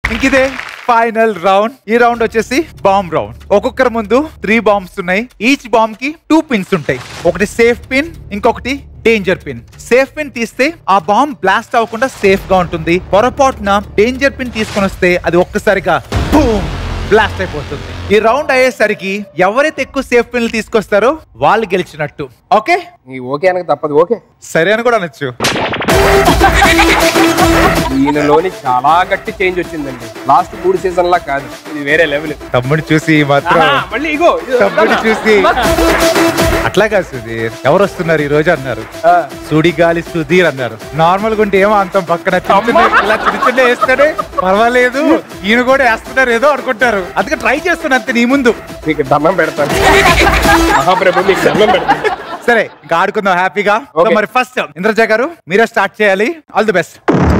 ఇంక ఇదే final round ఈ రౌండ్ వచ్చేసి బాంబ్ రౌండ్ ఒక్కొక్కరి ముందు త్రీ బాంబ్స్ ఉన్నాయి ఈచ్ బాంబ్ కి టూ పిన్స్ ఉంటాయి ఒకటి సేఫ్ పిన్ ఇంకొకటి డేంజర్ పిన్ సేఫ్ పిన్ తీస్తే ఆ బాంబ్ బ్లాస్ట్ అవ్వకుండా సేఫ్ గా ఉంటుంది పొరపాటున డేంజర్ పిన్ తీసుకొని వస్తే అది ఒక్కసారిగా బూమ్ బ్లాస్ట్ అయిపోతుంది ఈ రౌండ్ అయ్యేసరికి ఎవరైతే ఎక్కువ సేఫ్ పిన్లు తీసుకొస్తారో వాళ్ళు గెలిచినట్టు ఓకే ఈ ఓకే అనక తప్పదు ఓకే సరే అని కూడా అనొచ్చు ఈయనలోని చాలా గట్టి చేంజ్ వచ్చిందండి లాస్ట్ మూడు సీజన్ లా కాదు ఇది వేరే లెవెల్ తమ్ముడు చూసి మాత్రం మళ్ళీ ఇగో ఇది తమ్ముడు చూసి అట్లా కాదు సుధీర్ ఎవరు వస్తున్నారు ఈ రోజు అన్నారు ఆ, సుడిగాలి సుధీర్ అన్నారు నార్మల్ గా ఉంటే ఏమో అంతం పక్కన చిన్న చిన్న- ఇలా చిన్న చిన్న వేస్తాడే పర్వాలేదు ఈయన కూడా వేస్తున్నారు ఏదో అనుకుంటారు అందుకే ట్రై చేస్తున్నా అంతే నీ ముందు మీకు దండం పెడతాను మహాప్రభు మీకు దండం పెడతాను సరే ఇంకా ఆడుకుందాం హ్యాపీగా సో Okay. మరి ఫస్ట్ ఇంద్రజ గారు మీరే స్టార్ట్ చేయాలి all the best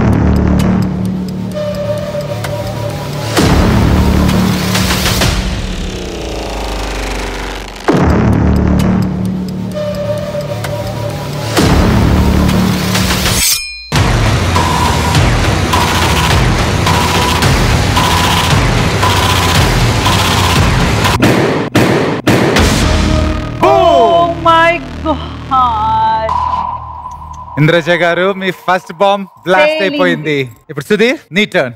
Oh my god. Indraja గారు మీ ఫస్ట్ బాంబ్ బ్లాస్ట్ Failing. అయిపోయింది ఇప్పుడు సుధీర్ నీ turn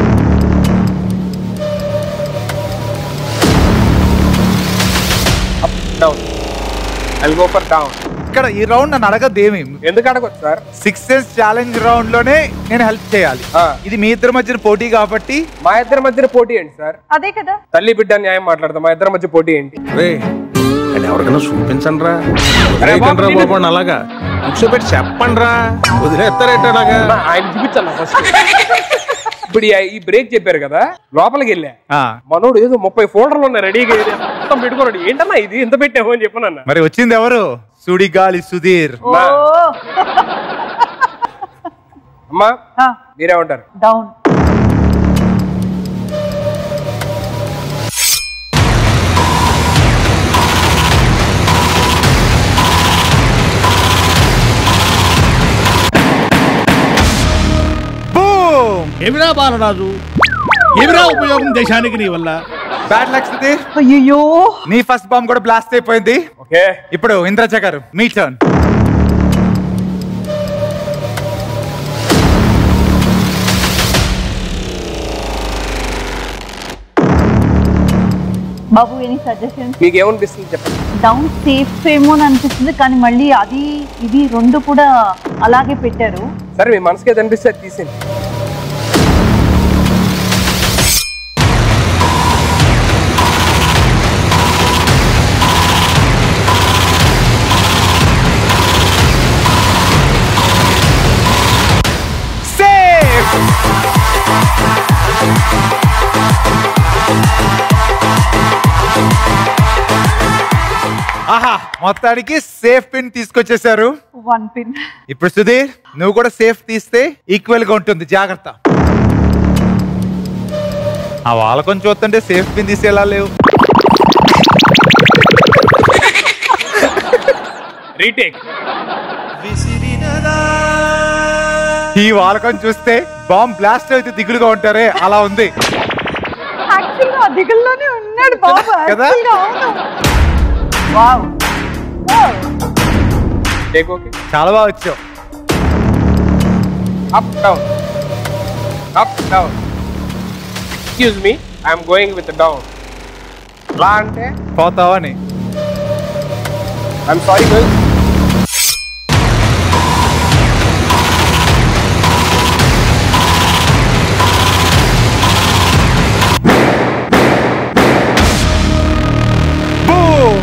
down I go for down ఇక్కడ ఈ రౌండ్ నన్ను అడగద్దు ఏమి ఎందుకు అడగొచ్చు sir six sense challenge round లోనే నేను హెల్ప్ చేయాలి ఆ. ఇది మీ ఇద్దరి మధ్యన పోటీ కాబట్టి మా ఇద్దరి మధ్యన పోటీ ఏంటి సార్ అదే కదా తల్లి బిడ్డ న్యాయం మాట్లాడదాం మా ఇద్దరి మధ్య పోటీ ఏంటి రే అది ఎవరికైనా చూపించండి రా అరే బాబు, రా నేను- బాబు అని అలాగా కూర్చోబెట్టి చెప్పండి రా వదిలేస్తారేట అలాగా అన్నా, ఆయన చూపించాలి ఫస్ట్ ఇప్పుడు ఈ- ఈ బ్రేక్ చెప్పారు కదా లోపలికి వెళ్ళా ఆ, మనోడు ఏదో ముప్పై ఫోల్డర్లు ఉన్నాయి రెడీగా ఇది మొత్తం పెట్టుకోరాడు ఏంటన్నా ఇది ఎంత పెట్టావు అని చెప్పానన్న మరి వచ్చింది ఎవరు సుడిగాలి సుధీర్ ఓ అమ్మా మీరేమంటారు డౌన్ బూమ్ ఏమిరా బాలరాజు ఏమిరా ఉపయోగం దేశానికి నీ వల్ల బ్యాడ్ లక్ సుధీర్ అయ్యో నీ ఫస్ట్ బాంబ్ కూడా బ్లాస్ట్ అయిపోయింది ఓకే ఇప్పుడు ఇంద్రజ గారు మీ టర్న్ బాబు ఎనీ సజెషన్ మీకు ఏమనిపిస్తుంది చెప్పండి డౌన్ సేఫ్ ఏమో అని అనిపిస్తుంది కానీ మళ్ళీ అది ఇది రెండు కూడా అలాగే పెట్టారు సరే మీ మనసుకి ఏది అనిపిస్తే అది తీసేయండి సేఫ్ ఆహా మొత్తానికి సేఫ్ పిన్ తీసుకొచ్చేసారు వన్ పిన్ ఇప్పుడు సుధీర్ నువ్వు కూడా సేఫ్ తీస్తే ఈక్వల్ గా ఉంటుంది జాగ్రత్త ఆ వాళ్ళ కొంచెం చూస్తుంటే సేఫ్ పిన్ తీసేలా లేవు రీటేక్ ఈ వాళ్ళకం చూస్తే బాంబ్ బ్లాస్ట్ అయితే దిగులుగా ఉంటారే అలా ఉంది యాక్చువల్ గా దిగుల్లోనే ఉన్నాడు బాబు కదా? actual గా అవును వావ్ టేక్ ఓకే చాలా బాగా వచ్చావు up down up down excuse me I'm going with down లా అంటే పోతావని I'm sorry girls Boom!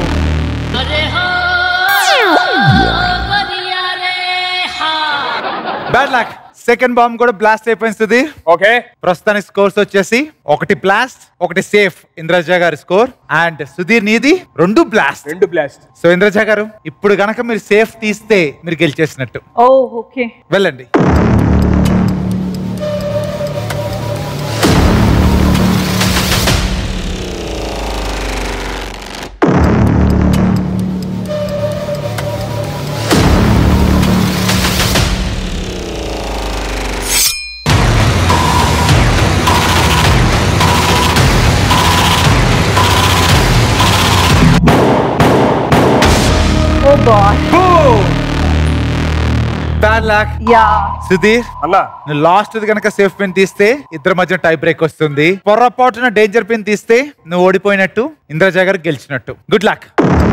Bad luck second bomb కూడా బ్లాస్ట్ అయిపోయింది ఓకే ప్రస్తుతానికి స్కోర్స్ వచ్చేసి ఒకటి బ్లాస్ట్ ఒకటి సేఫ్ ఇంద్రజ గారి స్కోర్ అండ్ సుధీర్ నీది రెండు బ్లాస్ట్ రెండు బ్లాస్ట్ సో ఇంద్రజ గారు ఇప్పుడు గనక మీరు సేఫ్ తీస్తే మీరు గెలిచేసినట్టు ఓ ఓకే వెళ్ళండి god bad luck yeah Sudheer అన్నా నువ్వు లాస్ట్ కనుక సేఫ్ పిన్ తీస్తే ఇద్దరి మధ్య టై బ్రేక్ వస్తుంది పొరపాటున డేంజర్ పిన్ తీస్తే నువ్వు ఓడిపోయినట్టు ఇంద్రజా గారు గెలిచినట్టు గుడ్ లక్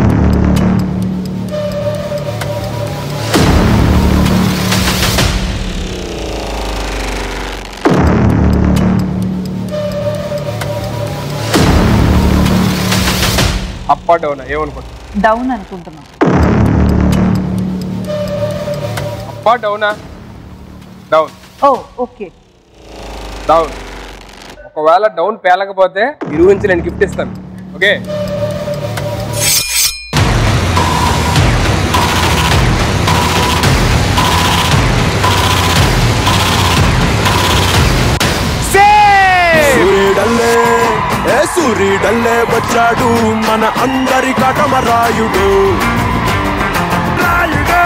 అప్ డౌన్ ఏమనుకుంటా డౌన్ అనుకుంటున్నాం అప్ డౌనా డౌన్ ఓ ఓకే డౌన్ ఒకవేళ డౌన్ పేలకపోతే ఇరువు నుంచి నేను గిఫ్ట్ ఇస్తాను ఓకే సూర్యుడల్లే ఏ సూర్యుడల్లే వచ్చాడు మన అందరి కటమరాయుడు రాయుడు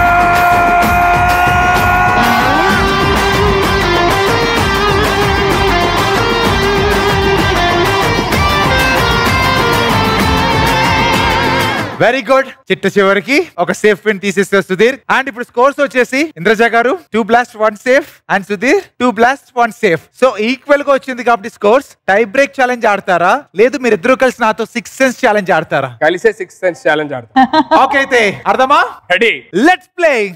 వెరీ గుడ్ చిట్ట చివరికి ఒక సేఫ్ పిన్ తీసేస్తే సుధీర్ అండ్ ఇప్పుడు స్కోర్స్ వచ్చేసి ఇంద్రజా గారు two blast one safe and Sudheer two blast one safe so equal గా వచ్చింది కాబట్టి స్కోర్స్ టై బ్రేక్ ఛాలెంజ్ ఆడతారా లేదు మీరు ఇద్దరు కలిసి నాతో సిక్స్ సెన్స్ ఛాలెంజ్ ఆడతారా కలిసే సిక్స్ సెన్స్ ఛాలెంజ్ ఆడతాం ఓకే అయితే అర్థమా రెడీ లెట్స్ ప్లే